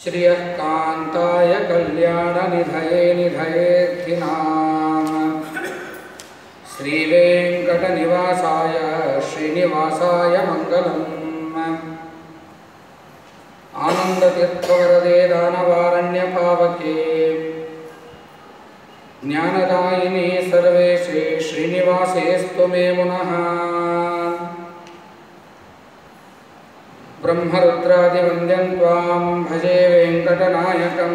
श्रियः कान्ताय कल्याणनिधये निधयेऽर्थिनाम् श्रीवेङ्कटनिवासाय श्रीनिवासाय मङ्गलम् आनन्दतीर्थवरदे दानवारण्यपावके ज्ञानदायिनी सर्वेशे श्रीनिवासेऽस्तु मे मुनः ब्रह्मरुद्रादिवन्द्यं त्वां भजे वेङ्कटनायकम्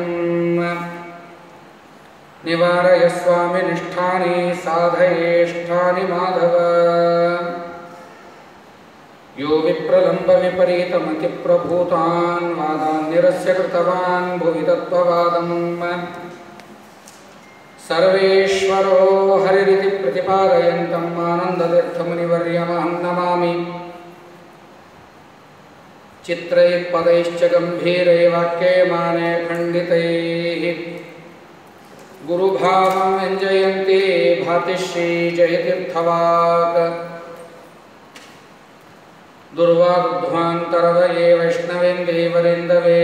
निवारय स्वामिनिष्ठानि साधयेष्ठानि माधव यो विप्रलम्बविपरीतमतिप्रभूतान् वादान् निरस्य कृतवान् भुवि तत्त्ववादम् सर्वेश्वरो हरिरिति प्रतिपादयन्तम् आनन्दतीर्थमुनिवर्यमहं नमामि चित्रैः पदैश्च गम्भीरै वाक्यमाने खण्डितैः गुरुभावं व्यञ्जयन्ती भाति श्रीजयतीर्थवाक् दुर्वाध्वान्तरवये वैष्णवेन्दीवरिन्दवे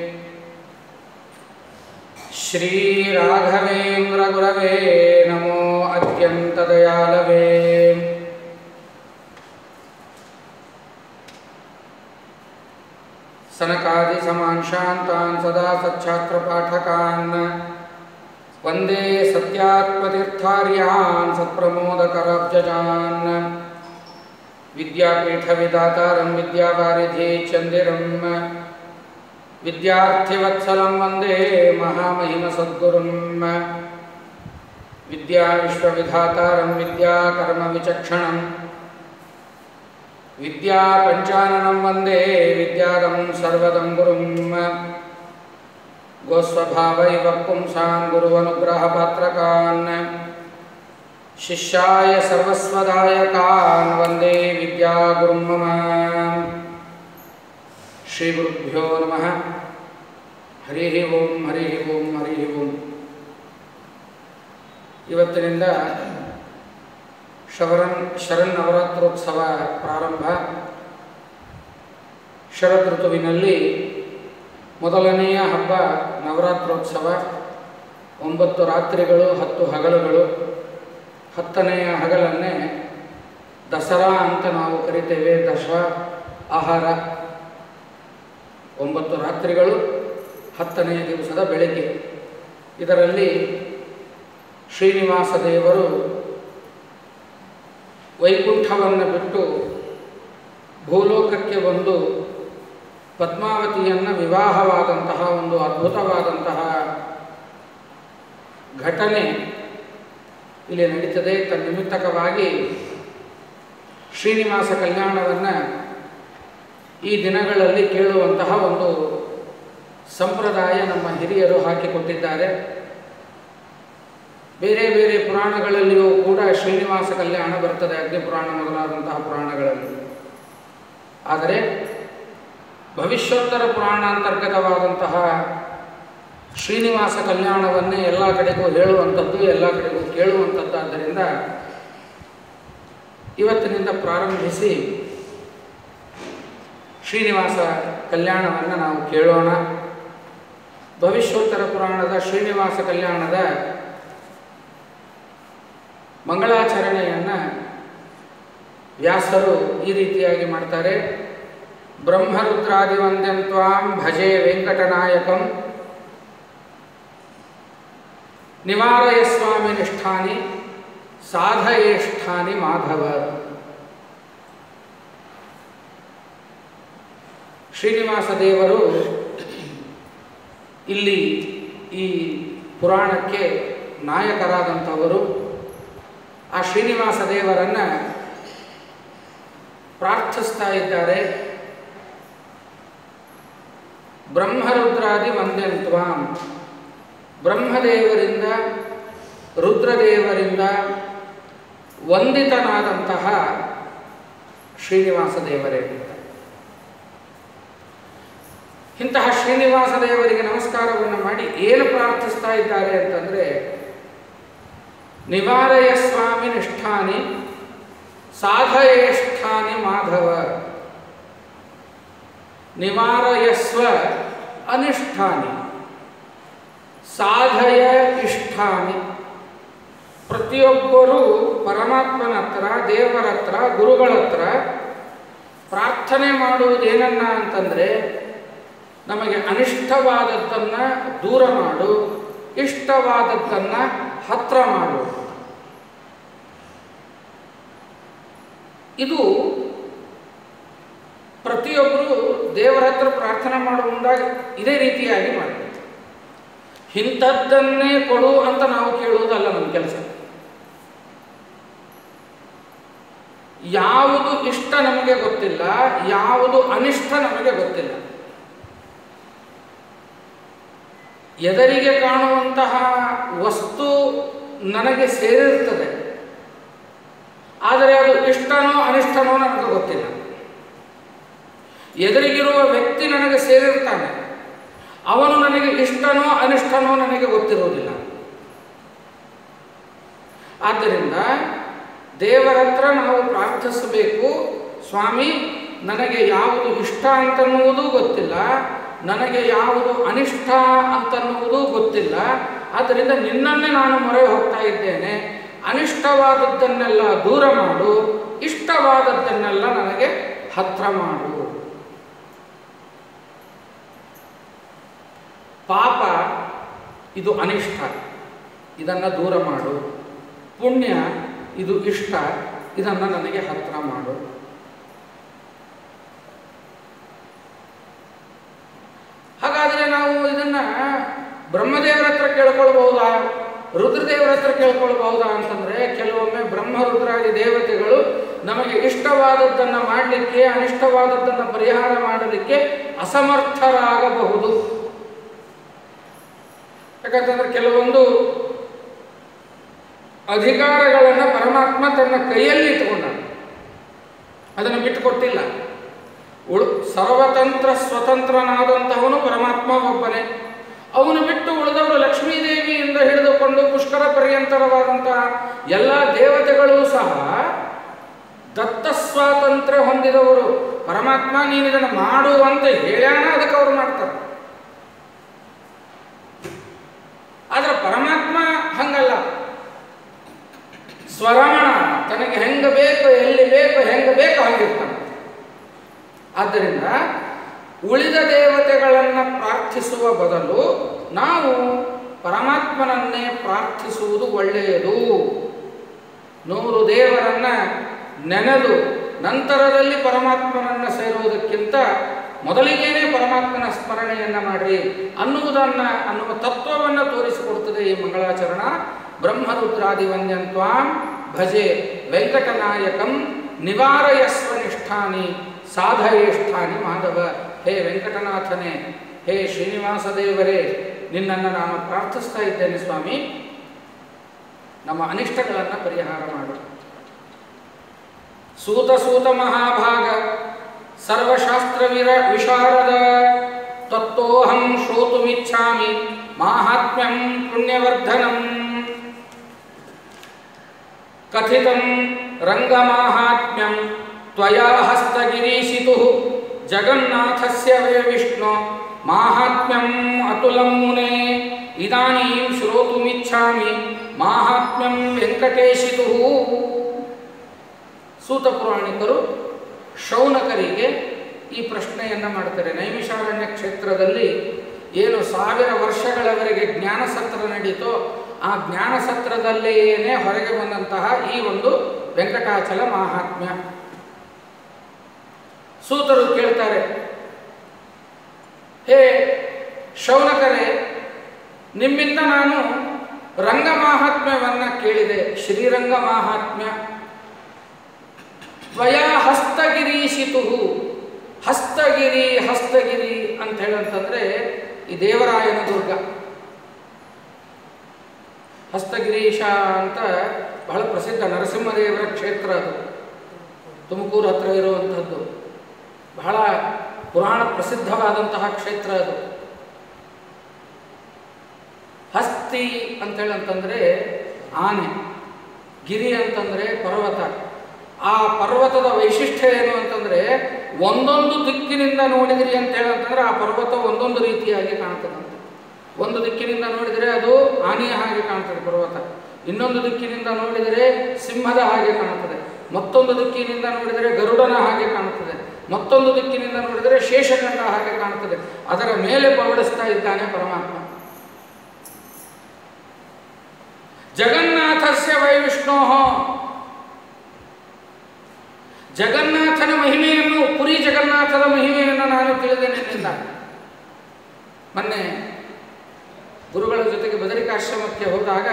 श्रीराघवेन्द्रगुरवे नमो अत्यन्तदयालवे सनकादिसमान् शान्तान् सदा सच्छात्रपाठकान् वन्दे सत्यात्मतीर्थार्यान् सत्प्रमोदकराब्जजान् विद्यापीठविदातारं विद्यावारिधि चन्दिरं विद्यार्थिवत्सलं वन्दे महामहिमसद्गुरुं विद्याविश्वविधातारं विद्याकर्मविचक्षणम् विद्यापञ्चाननं वन्दे विद्यादं सर्वदं गुरुं गोस्वभावैव पुंसान् गुरुवनुग्रहपात्रकान् शिष्याय सर्वस्वदायकान् वन्दे विद्यागुरुं मम श्रीगुरुभ्यो नमः ಹರಿಃ ಓಂ ಹರಿಃ ಓಂ ಹರಿಃ ಓಂ ಇವತ್ತಿನಿಂದ ಶವರನ್ ಶರನ್ನವರಾತ್ರೋತ್ಸವ ಪ್ರಾರಂಭ ಶರದ್ ಋತುವಿನಲ್ಲಿ ಮೊದಲನೆಯ ಹಬ್ಬ ನವರಾತ್ರೋತ್ಸವ ಒಂಬತ್ತು ರಾತ್ರಿಗಳು ಹತ್ತು ಹಗಲುಗಳು ಹತ್ತನೆಯ ಹಗಲನ್ನೇ ದಸರಾ ಅಂತ ನಾವು ಕರಿತೇವೆ ದಶ ಆಹಾರ ಒಂಬತ್ತು ರಾತ್ರಿಗಳು ಹತ್ತನೆಯ ದಿವಸದ ಬೆಳಗ್ಗೆ ಇದರಲ್ಲಿ ಶ್ರೀನಿವಾಸ ದೇವರು ವೈಕುಂಠವನ್ನು ಬಿಟ್ಟು ಭೂಲೋಕಕ್ಕೆ ಬಂದು ಪದ್ಮಾವತಿಯನ್ನು ವಿವಾಹವಾದಂತಹ ಒಂದು ಅದ್ಭುತವಾದಂತಹ ಘಟನೆ ಇಲ್ಲಿ ನಡೀತದೆ ತನ್ನಿಮಿತ್ತಕವಾಗಿ ಶ್ರೀನಿವಾಸ ಕಲ್ಯಾಣವನ್ನು ಈ ದಿನಗಳಲ್ಲಿ ಕೇಳುವಂತಹ ಒಂದು ಸಂಪ್ರದಾಯ ನಮ್ಮ ಹಿರಿಯರು ಹಾಕಿಕೊಟ್ಟಿದ್ದಾರೆ ಬೇರೆ ಬೇರೆ ಪುರಾಣಗಳಲ್ಲಿಯೂ ಕೂಡ ಶ್ರೀನಿವಾಸ ಕಲ್ಯಾಣ ಬರ್ತದೆ ಅಗ್ನಿ ಪುರಾಣ ಮೊದಲಾದಂತಹ ಪುರಾಣಗಳಲ್ಲಿ ಆದರೆ ಭವಿಷ್ಯೋತ್ತರ ಪುರಾಣಾಂತರ್ಗತವಾದಂತಹ ಶ್ರೀನಿವಾಸ ಕಲ್ಯಾಣವನ್ನೇ ಎಲ್ಲ ಕಡೆಗೂ ಹೇಳುವಂಥದ್ದು ಎಲ್ಲ ಕಡೆಗೂ ಕೇಳುವಂಥದ್ದಾದ್ದರಿಂದ ಇವತ್ತಿನಿಂದ ಪ್ರಾರಂಭಿಸಿ ಶ್ರೀನಿವಾಸ ಕಲ್ಯಾಣವನ್ನು ನಾವು ಕೇಳೋಣ ಭವಿಷ್ಯೋತ್ತರ ಪುರಾಣದ ಶ್ರೀನಿವಾಸ ಕಲ್ಯಾಣದ ಮಂಗಳಾಚರಣೆಯನ್ನು ವ್ಯಾಸರು ಈ ರೀತಿಯಾಗಿ ಮಾಡ್ತಾರೆ ಬ್ರಹ್ಮರುದ್ರಾದಿವಂದ್ಯಂ ತ್ವಾಂ ಭಜೆ ವೆಂಕಟನಾಯಕಂ ನಿವಾರಯ ಸ್ವಾಮಿ ನಿಷ್ಠಾನಿ ಸಾಧಯೇಷ್ಠಾನಿ ಮಾಧವ ಶ್ರೀನಿವಾಸ ದೇವರು ಇಲ್ಲಿ ಈ ಪುರಾಣಕ್ಕೆ ನಾಯಕರಾದಂಥವರು ಆ ಶ್ರೀನಿವಾಸ ದೇವರನ್ನು ಪ್ರಾರ್ಥಿಸ್ತಾ ಇದ್ದಾರೆ ಬ್ರಹ್ಮರುದ್ರಾದಿ ವಂದ್ಯಂತ್ವಾಂ ಬ್ರಹ್ಮದೇವರಿಂದ ರುದ್ರದೇವರಿಂದ ವಂದಿತನಾದಂತಹ ಶ್ರೀನಿವಾಸ ದೇವರೇ ಇಂತಹ ಶ್ರೀನಿವಾಸ ದೇವರಿಗೆ ನಮಸ್ಕಾರವನ್ನು ಮಾಡಿ ಏನು ಪ್ರಾರ್ಥಿಸ್ತಾ ಇದ್ದಾರೆ ಅಂತಂದರೆ ನಿವಾರಯ ಸ್ವಾಮಿ ನಿಷ್ಠಾನಿ ಸಾಧಯೇಷ್ಠಾನಿ ಮಾಧವ ನಿವಾರಯಸ್ವ ಅನಿಷ್ಠಾನಿ ಸಾಧಯ ಇಷ್ಟಾನಿ ಪ್ರತಿಯೊಬ್ಬರೂ ಪರಮಾತ್ಮನ ಹತ್ರ ದೇವರ ಹತ್ರ ಗುರುಗಳ ಹತ್ರ ಪ್ರಾರ್ಥನೆ ಮಾಡುವುದೇನನ್ನ ಅಂತಂದರೆ ನಮಗೆ ಅನಿಷ್ಟವಾದದ್ದನ್ನು ದೂರ ಮಾಡು ಇಷ್ಟವಾದದ್ದನ್ನು ಹತ್ರ ಮಾಡು ಇದು ಪ್ರತಿಯೊಬ್ಬರು ದೇವರ ಹತ್ರ ಪ್ರಾರ್ಥನೆ ಮಾಡುವ ಮುಂದಾಗ ಇದೇ ರೀತಿಯಾಗಿ ಮಾಡಬೇಕು ಇಂಥದ್ದನ್ನೇ ಕೊಡು ಅಂತ ನಾವು ಕೇಳುವುದಲ್ಲ ನಮ್ಮ ಕೆಲಸ ಯಾವುದು ಇಷ್ಟ ನಮಗೆ ಗೊತ್ತಿಲ್ಲ ಯಾವುದು ಅನಿಷ್ಟ ನಮಗೆ ಗೊತ್ತಿಲ್ಲ ಎದರಿಗೆ ಕಾಣುವಂತಹ ವಸ್ತು ನನಗೆ ಸೇರಿರ್ತದೆ ಆದರೆ ಅದು ಇಷ್ಟನೋ ಅನಿಷ್ಟನೋ ನನಗೆ ಗೊತ್ತಿಲ್ಲ ಎದುರಿಗಿರುವ ವ್ಯಕ್ತಿ ನನಗೆ ಸೇರಿರ್ತಾನೆ ಅವನು ನನಗೆ ಇಷ್ಟನೋ ಅನಿಷ್ಟನೋ ನನಗೆ ಗೊತ್ತಿರುವುದಿಲ್ಲ ಆದ್ದರಿಂದ ದೇವರ ಹತ್ರ ನಾವು ಪ್ರಾರ್ಥಿಸಬೇಕು ಸ್ವಾಮಿ ನನಗೆ ಯಾವುದು ಇಷ್ಟ ಅಂತನ್ನುವುದೂ ಗೊತ್ತಿಲ್ಲ ನನಗೆ ಯಾವುದು ಅನಿಷ್ಟ ಅಂತನ್ನುವುದೂ ಗೊತ್ತಿಲ್ಲ ಆದ್ದರಿಂದ ನಿನ್ನನ್ನೇ ನಾನು ಮೊರೆ ಹೋಗ್ತಾ ಇದ್ದೇನೆ ಅನಿಷ್ಟವಾದದ್ದನ್ನೆಲ್ಲ ದೂರ ಮಾಡು ಇಷ್ಟವಾದದ್ದನ್ನೆಲ್ಲ ನನಗೆ ಹತ್ರ ಮಾಡು ಪಾಪ ಇದು ಅನಿಷ್ಟ ಇದನ್ನು ದೂರ ಮಾಡು ಪುಣ್ಯ ಇದು ಇಷ್ಟ ಇದನ್ನು ನನಗೆ ಹತ್ರ ಮಾಡು ಹಾಗಾದರೆ ನಾವು ಇದನ್ನ ಬ್ರಹ್ಮದೇವರ ಹತ್ರ ಕೇಳ್ಕೊಳ್ಬಹುದಾ ರುದ್ರದೇವರ ಹತ್ರ ಕೇಳ್ಕೊಳ್ಬಹುದಾ ಅಂತಂದ್ರೆ ಕೆಲವೊಮ್ಮೆ ಬ್ರಹ್ಮ ರುದ್ರಾದಿ ದೇವತೆಗಳು ನಮಗೆ ಇಷ್ಟವಾದದ್ದನ್ನು ಮಾಡಲಿಕ್ಕೆ ಅನಿಷ್ಟವಾದದ್ದನ್ನು ಪರಿಹಾರ ಮಾಡಲಿಕ್ಕೆ ಅಸಮರ್ಥರಾಗಬಹುದು ಯಾಕಂತಂದ್ರೆ ಕೆಲವೊಂದು ಅಧಿಕಾರಗಳನ್ನು ಪರಮಾತ್ಮ ತನ್ನ ಕೈಯಲ್ಲಿ ಇಟ್ಟುಕೊಂಡ ಅದನ್ನು ಬಿಟ್ಟುಕೊಟ್ಟಿಲ್ಲ ಉಳು ಸರ್ವತಂತ್ರ ಸ್ವತಂತ್ರನಾದಂತಹವನು ಪರಮಾತ್ಮ ಒಬ್ಬನೇ ಅವನು ಬಿಟ್ಟು ಉಳಿದವರು ಲಕ್ಷ್ಮೀದೇವಿಯಿಂದ ಹಿಡಿದುಕೊಂಡು ಪುಷ್ಕರ ಪರ್ಯಂತರವಾದಂತಹ ಎಲ್ಲ ದೇವತೆಗಳು ಸಹ ದತ್ತ ಸ್ವಾತಂತ್ರ್ಯ ಹೊಂದಿದವರು ಪರಮಾತ್ಮ ನೀನು ಇದನ್ನು ಮಾಡು ಅಂತ ಹೇಳ್ಯಾನ ಅದಕ್ಕೆ ಅವರು ಮಾಡ್ತಾರೆ ಆದ್ರೆ ಪರಮಾತ್ಮ ಹಂಗಲ್ಲ ಸ್ವರಮಣ ತನಗೆ ಹೆಂಗ ಬೇಕು ಎಲ್ಲಿ ಬೇಕು ಹೆಂಗ ಬೇಕು ಹಂಗಿರ್ತಾನೆ ಆದ್ದರಿಂದ ಉಳಿದ ದೇವತೆಗಳನ್ನು ಪ್ರಾರ್ಥಿಸುವ ಬದಲು ನಾವು ಪರಮಾತ್ಮನನ್ನೇ ಪ್ರಾರ್ಥಿಸುವುದು ಒಳ್ಳೆಯದು ನೂರು ದೇವರನ್ನ ನೆನೆದು ನಂತರದಲ್ಲಿ ಪರಮಾತ್ಮನನ್ನು ಸೇರುವುದಕ್ಕಿಂತ ಮೊದಲಿಗೇನೆ ಪರಮಾತ್ಮನ ಸ್ಮರಣೆಯನ್ನು ಮಾಡ್ರಿ ಅನ್ನುವುದನ್ನು ಅನ್ನುವ ತತ್ವವನ್ನು ತೋರಿಸಿಕೊಡುತ್ತದೆ ಈ ಮಂಗಳಾಚರಣ ಬ್ರಹ್ಮರುದ್ರಾದಿ ವಂದ್ಯಂತ್ವಾಂ ಭಜೆ ವೆಂಕಟನಾಯಕಂ ನಿವಾರಯಸ್ವ ನಿಷ್ಠಾನಿ ಸಾಧಯೇಷ್ಠಾನಿ ಮಾಧವ ಹೇ ವೆಂಕಟನಾಥನೇ ಹೇ ಶ್ರೀನಿವಾಸ ದೇವರೇ ನಿನ್ನನ್ನು ನಾನು ಪ್ರಾರ್ಥಿಸ್ತಾ ಇದ್ದೇನೆ ಸ್ವಾಮಿ ನಮ್ಮ ಅನಿಷ್ಟಗಳನ್ನು ಪರಿಹಾರ ಮಾಡು ಸೂತ ಸೂತ ಮಹಾಭಾಗ ಸರ್ವಶಾಸ್ತ್ರವಿರ ವಿಶಾರದ ತತ್ವೋಹಂ ಶ್ರೋತುಮಿಚ್ಛಾಮಿ ಮಾಹಾತ್ಮ್ಯಂ ಪುಣ್ಯವರ್ಧನಂ ಕಥಿತಂ ರಂಗಮಾಹಾತ್ಮ್ಯಂ ತ್ವಯಾ ಹಸ್ತಗಿರೀಶಿತು ಜಗನ್ನಾಥಸ್ಯ ವೇ ವಿಷ್ಣು ಮಾಹಾತ್ಮ್ಯಂ ಅತುಲಂ ಮುನೆ ಇದಾನೀಂ ಶ್ರೋತುಮಿಚ್ಛಾಮಿ ಮಾಹಾತ್ಮ್ಯಂ ವೆಂಕಟೇಶಿತು ಸೂತ ಪುರಾಣಿಕರು ಶೌನಕರಿಗೆ ಈ ಪ್ರಶ್ನೆಯನ್ನು ಮಾಡ್ತಾರೆ ನೈಮಿಷಾರಣ್ಯ ಕ್ಷೇತ್ರದಲ್ಲಿ ಏನು ಸಾವಿರ ವರ್ಷಗಳವರೆಗೆ ಜ್ಞಾನ ಸತ್ರ ನಡೀತೋ ಆ ಜ್ಞಾನ ಸತ್ರದಲ್ಲಿಯೇ ಹೊರಗೆ ಬಂದಂತಹ ಈ ಒಂದು ವೆಂಕಟಾಚಲ ಮಹಾತ್ಮ್ಯ ಸೂತರು ಕೇಳ್ತಾರೆ ಹೇ ಶೌನಕರೇ ನಿಮ್ಮಿಂದ ನಾನು ರಂಗ ಮಾಹಾತ್ಮ್ಯವನ್ನು ಕೇಳಿದೆ ಶ್ರೀರಂಗ ಮಾಹಾತ್ಮ್ಯ ತ್ವಯಾ ಹಸ್ತಗಿರೀಶಿತು ಹಸ್ತಗಿರಿ ಹಸ್ತಗಿರಿ ಅಂತ ಹೇಳಂತಂದ್ರೆ ಈ ದೇವರಾಯನ ದುರ್ಗ ಹಸ್ತಗಿರೀಶ ಅಂತ ಬಹಳ ಪ್ರಸಿದ್ಧ ನರಸಿಂಹದೇವರ ಕ್ಷೇತ್ರ ಅದು ತುಮಕೂರು ಹತ್ರ ಇರುವಂಥದ್ದು ಬಹಳ ಪುರಾಣ ಪ್ರಸಿದ್ಧವಾದಂತಹ ಕ್ಷೇತ್ರ ಅದು ಹಸ್ತಿ ಅಂತೇಳಿ ಅಂತಂದ್ರೆ ಆನೆ ಗಿರಿ ಅಂತಂದ್ರೆ ಪರ್ವತ ಆ ಪರ್ವತದ ವೈಶಿಷ್ಟ್ಯ ಏನು ಅಂತಂದ್ರೆ ಒಂದೊಂದು ದಿಕ್ಕಿನಿಂದ ನೋಡಿದ್ರಿ ಅಂತ ಹೇಳಂತಂದ್ರೆ ಆ ಪರ್ವತ ಒಂದೊಂದು ರೀತಿಯಾಗಿ ಕಾಣ್ತದಂತೆ ಒಂದು ದಿಕ್ಕಿನಿಂದ ನೋಡಿದರೆ ಅದು ಆನೆಯ ಹಾಗೆ ಕಾಣ್ತದೆ ಪರ್ವತ ಇನ್ನೊಂದು ದಿಕ್ಕಿನಿಂದ ನೋಡಿದರೆ ಸಿಂಹದ ಹಾಗೆ ಕಾಣುತ್ತದೆ ಮತ್ತೊಂದು ದಿಕ್ಕಿನಿಂದ ನೋಡಿದರೆ ಗರುಡನ ಹಾಗೆ ಕಾಣುತ್ತದೆ ಮತ್ತೊಂದು ದಿಕ್ಕಿನಿಂದ ನೋಡಿದರೆ ಶೇಷಖಂಡ ಹಾಗೆ ಕಾಣುತ್ತದೆ ಅದರ ಮೇಲೆ ಪವಡಿಸ್ತಾ ಇದ್ದಾನೆ ಪರಮಾತ್ಮ ಜಗನ್ನಾಥಸ್ಯ ವೈ ವಿಷ್ಣೋ ಜಗನ್ನಾಥನ ಮಹಿಮೆಯನ್ನು ಪುರಿ ಜಗನ್ನಾಥದ ಮಹಿಮೆಯನ್ನು ನಾನು ತಿಳಿದೆ ನಿನ್ನಿಂದ ಮೊನ್ನೆ ಗುರುಗಳ ಜೊತೆಗೆ ಬದರಿಕಾಶ್ರಮಕ್ಕೆ ಹೋದಾಗ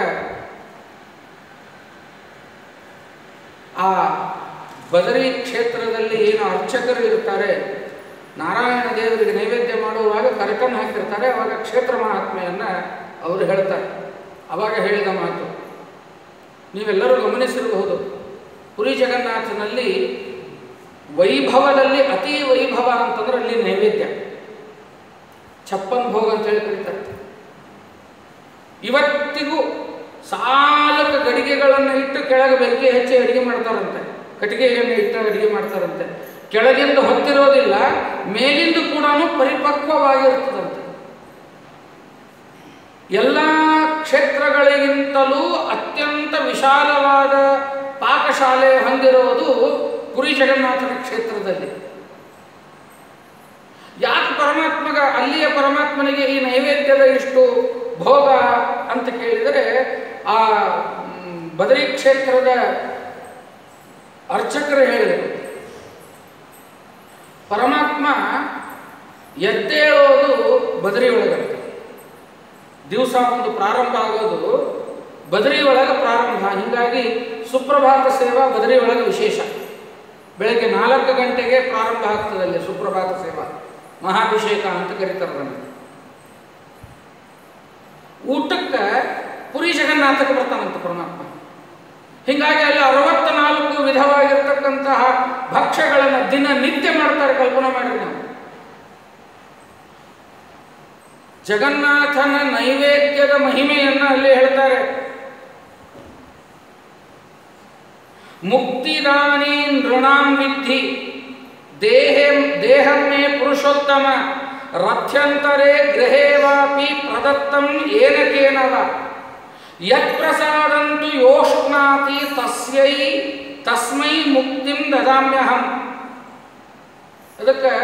ಆ ಬದರಿ ಕ್ಷೇತ್ರದಲ್ಲಿ ಏನು ಅರ್ಚಕರು ಇರ್ತಾರೆ ನಾರಾಯಣ ದೇವರಿಗೆ ನೈವೇದ್ಯ ಮಾಡುವಾಗ ಕರೆಟನ್ನು ಹಾಕಿರ್ತಾರೆ ಅವಾಗ ಕ್ಷೇತ್ರ ಮಹಾತ್ಮೆಯನ್ನು ಅವರು ಹೇಳ್ತಾರೆ ಅವಾಗ ಹೇಳಿದ ಮಾತು ನೀವೆಲ್ಲರೂ ಗಮನಿಸಿರಬಹುದು ಪುರಿ ಜಗನ್ನಾಥನಲ್ಲಿ ವೈಭವದಲ್ಲಿ ಅತಿ ವೈಭವ ಅಂತಂದ್ರೆ ಅಲ್ಲಿ ನೈವೇದ್ಯ ಛಪ್ಪನ್ ಭೋಗ ಅಂತ ಹೇಳಿ ಕರೀತಾರೆ ಇವತ್ತಿಗೂ ಸಾಲಕ ಗಡಿಗೆಗಳನ್ನು ಇಟ್ಟು ಕೆಳಗೆ ಬೆಂಕಿ ಹಚ್ಚಿ ಅಡಿಗೆ ಮಾಡ್ತಾರಂತೆ ಕಟ್ಟಿಗೆಯನ್ನು ಇಟ್ಟು ಅಡಿಗೆ ಮಾಡ್ತಾರಂತೆ ಕೆಳಗಿಂದ ಹೊತ್ತಿರೋದಿಲ್ಲ ಮೇಲಿಂದ ಕೂಡ ಪರಿಪಕ್ವವಾಗಿರ್ತದಂತೆ ಎಲ್ಲ ಕ್ಷೇತ್ರಗಳಿಗಿಂತಲೂ ಅತ್ಯಂತ ವಿಶಾಲವಾದ ಪಾಕಶಾಲೆ ಹೊಂದಿರುವುದು ಪುರಿ ಜಗನ್ನಾಥನ ಕ್ಷೇತ್ರದಲ್ಲಿ ಯಾಕೆ ಪರಮಾತ್ಮಗ ಅಲ್ಲಿಯ ಪರಮಾತ್ಮನಿಗೆ ಈ ನೈವೇದ್ಯದ ಇಷ್ಟು ಭೋಗ ಅಂತ ಕೇಳಿದರೆ ಆ ಮ್, ಬದರಿ ಕ್ಷೇತ್ರದ ಅರ್ಚಕರು ಹೇಳಿದರು ಪರಮಾತ್ಮ ಎದ್ದೇಳೋದು ಬದರಿ ಒಳಗಂತೆ ದಿವಸ ಒಂದು ಪ್ರಾರಂಭ ಆಗೋದು ಬದರಿ ಒಳಗೆ ಪ್ರಾರಂಭ ಹೀಗಾಗಿ ಸುಪ್ರಭಾತ ಸೇವಾ ಬದರಿ ಒಳಗೆ ವಿಶೇಷ ಬೆಳಗ್ಗೆ ನಾಲ್ಕು ಗಂಟೆಗೆ ಪ್ರಾರಂಭ ಆಗ್ತದೆ ಅಲ್ಲಿ ಸುಪ್ರಭಾತ ಸೇವಾ ಮಹಾಭಿಷೇಕ ಅಂತ ಕರೀತಾರೆ ಅದನ್ನು ಊಟಕ್ಕೆ ಪುರಿ ಜಗನ್ನಾಥಕ್ಕೆ ಬರ್ತಾನಂತ ಪರಮಾತ್ಮ ಹೀಗಾಗಿ ಅಲ್ಲಿ ಅರವತ್ತ ನಾಲ್ಕು ವಿಧವಾಗಿರ್ತಕ್ಕಂತಹ ಭಕ್ಷ್ಯಗಳನ್ನು ದಿನ ನಿತ್ಯ ಮಾಡ್ತಾರೆ ಕಲ್ಪನೆ ಮಾಡಿ ನಾವು ಜಗನ್ನಾಥನ ನೈವೇದ್ಯದ ಮಹಿಮೆಯನ್ನು ಅಲ್ಲಿ ಹೇಳ್ತಾರೆ ಮುಕ್ತಿದಾನಿ ನೃಣಾಂ ವಿದ್ಧಿ ದೇಹೆ ದೇಹಂ ಮೇ ಪುರುಷೋತ್ತಮ ರಥ್ಯಂತರೇ ಗೃಹೇ ವಾಪಿ ಪ್ರದತ್ತಂ ಏನಕೇನವ ಯತ್ಪ್ರಸಾದಂತು ಯೋಷ್ಣಾತಿ ತಸ್ಯೈ ತಸ್ಮೈ ಮುಕ್ತಿಂ ದದಾಮ್ಯಹಂ ಅದಕ್ಕೆ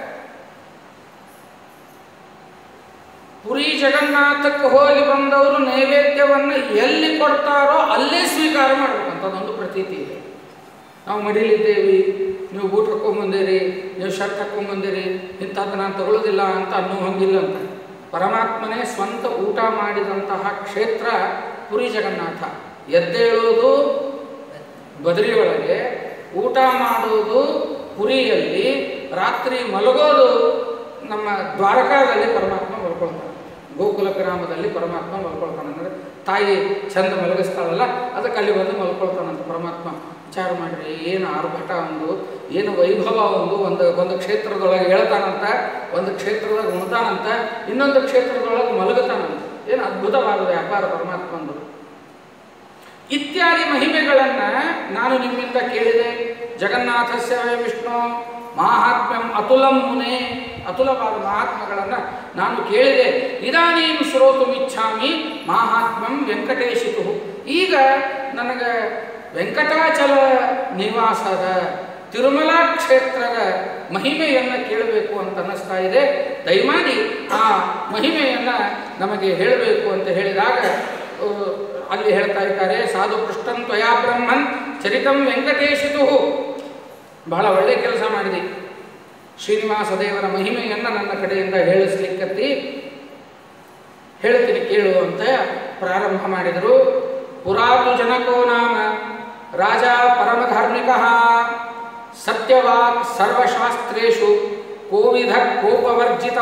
ಪುರಿ ಜಗನ್ನಾಥಕ್ಕೆ ಹೋಗಿ ಬಂದವರು ನೈವೇದ್ಯವನ್ನು ಎಲ್ಲಿ ಕೊಡ್ತಾರೋ ಅಲ್ಲೇ ಸ್ವೀಕಾರ ಮಾಡಬೇಕಂತ ಅದೊಂದು ಪ್ರತೀತಿ ಇದೆ ನಾವು ಮಡಿಲಿದ್ದೇವೆ ನೀವು ಬೂಟ್ ಹಾಕೊಂಬಂದಿರಿ ನೀವು ಶರ್ಟ್ ಹಾಕೊಂಬಂದಿರಿ ಇಂಥದ್ದು ನಾನು ತಗೊಳ್ಳೋದಿಲ್ಲ ಅಂತ ಅನ್ನೋ ಹಂಗಿಲ್ಲ ಅಂತ ಪರಮಾತ್ಮನೇ ಸ್ವಂತ ಊಟ ಮಾಡಿದಂತಹ ಕ್ಷೇತ್ರ ಪುರಿ ಜಗನ್ನಾಥ ಎದ್ದೇಳೋದು ಬದರಿ ಒಳಗೆ ಊಟ ಮಾಡೋದು ಪುರಿಯಲ್ಲಿ ರಾತ್ರಿ ಮಲಗೋದು ನಮ್ಮ ದ್ವಾರಕಾದಲ್ಲಿ ಪರಮಾತ್ಮ ಮಲ್ಕೊಳ್ತಾನೆ ಗೋಕುಲ ಗ್ರಾಮದಲ್ಲಿ ಪರಮಾತ್ಮ ಮಲ್ಕೊಳ್ತಾನೆ ಅಂದರೆ ತಾಯಿ ಚಂದ ಮಲಗಿಸ್ತಾಳಲ್ಲ ಅದಕ್ಕೆ ಅಲ್ಲಿ ಬಂದು ಮಲ್ಕೊಳ್ತಾನಂತ ಪರಮಾತ್ಮ ವಿಚಾರ ಮಾಡಿರಿ ಏನು ಆರ್ಭಟ ಒಂದು ಏನು ವೈಭವ ಒಂದು ಒಂದು ಒಂದು ಕ್ಷೇತ್ರದೊಳಗೆ ಹೇಳ್ತಾನಂತ ಒಂದು ಕ್ಷೇತ್ರದಾಗ ಉಣ್ತಾನಂತ ಇನ್ನೊಂದು ಕ್ಷೇತ್ರದೊಳಗೆ ಮಲಗುತ್ತಾನಂತ ಏನು ಅದ್ಭುತವಾದ ವ್ಯಾಪಾರ ಪರಮಾತ್ಮಂದು ಇತ್ಯಾದಿ ಮಹಿಮೆಗಳನ್ನು ನಾನು ನಿಮ್ಮಿಂದ ಕೇಳಿದೆ ಜಗನ್ನಾಥಸ್ಯ ವೈ ವಿಷ್ಣು ಮಾಹಾತ್ಮ್ಯಂ ಅತುಲಂ ಮುನೆ ಅತುಲವಾದ ಮಹಾತ್ಮಗಳನ್ನು ನಾನು ಕೇಳಿದೆ ಇದಾನೀಂ ಶ್ರೋತುಮಿಚ್ಛಾಮಿ ಮಾಹಾತ್ಮ್ಯಂ ವೆಂಕಟೇಶಿತು ಈಗ ನನಗೆ ವೆಂಕಟಾಚಲ ನಿವಾಸದ ತಿರುಮಲಾ ಕ್ಷೇತ್ರದ ಮಹಿಮೆಯನ್ನು ಕೇಳಬೇಕು ಅಂತ ಅನ್ನಿಸ್ತಾ ಇದೆ ದಯಮಾಡಿ ಆ ಮಹಿಮೆಯನ್ನು ನಮಗೆ ಹೇಳಬೇಕು ಅಂತ ಹೇಳಿದಾಗ ಆ, ಅಲ್ಲಿ ಹೇಳ್ತಾ ಇದ್ದಾರೆ ಸಾಧು ಪೃಷ್ಟಂ ತ್ವಯಾ ಬ್ರಹ್ಮನ್ ಚರಿತಂ ವೆಂಕಟೇಶಿತು ಬಹಳ ಒಳ್ಳೆಯ ಕೆಲಸ ಮಾಡಿದೆ ಶ್ರೀನಿವಾಸ ದೇವರ ಮಹಿಮೆಯನ್ನು ನನ್ನ ಕಡೆಯಿಂದ ಹೇಳಿಸ್ಲಿಕ್ಕತ್ತಿ ಹೇಳ್ತೀನಿ ಕೇಳು ಅಂತ ಪ್ರಾರಂಭ ಮಾಡಿದರು ಪುರಾತು ಜನಕೋ ನಾಮ ರಾಜ ಪರಮಧಾರ್ಮಿಕ ಸತ್ಯವಾಕ್ ಸರ್ವಶಾಸ್ತ್ರೇಷು ಕೋವಿಧ ಕೋಪವರ್ಜಿತ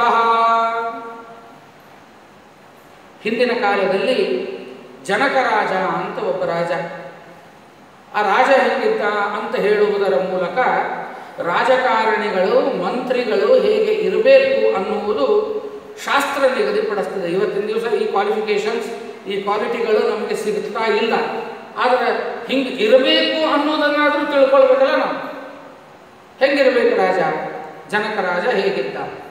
ಹಿಂದಿನ ಕಾಲದಲ್ಲಿ ಜನಕ ರಾಜ ಅಂತ ಒಬ್ಬ ರಾಜ ಆ ರಾಜ ಹೇಗಿದ್ದ ಅಂತ ಹೇಳುವುದರ ಮೂಲಕ ರಾಜಕಾರಣಿಗಳು ಮಂತ್ರಿಗಳು ಹೇಗೆ ಇರಬೇಕು ಅನ್ನುವುದು ಶಾಸ್ತ್ರ ನಿಗದಿಪಡಿಸ್ತದೆ ಇವತ್ತಿನ ದಿವಸ ಈ ಕ್ವಾಲಿಫಿಕೇಶನ್ಸ್ ಈ ಕ್ವಾಲಿಟಿಗಳು ನಮಗೆ ಸಿಗ್ತಾ ಇಲ್ಲ ಆದರೆ ಹಿಂಗೆ ಇರಬೇಕು ಅನ್ನೋದನ್ನಾದರೂ ತಿಳ್ಕೊಳ್ಬೇಕಲ್ಲ ನಾವು ಹೆಂಗಿರಬೇಕು ರಾಜ ಜನಕ ರಾಜ ಹೇಗಿದ್ದ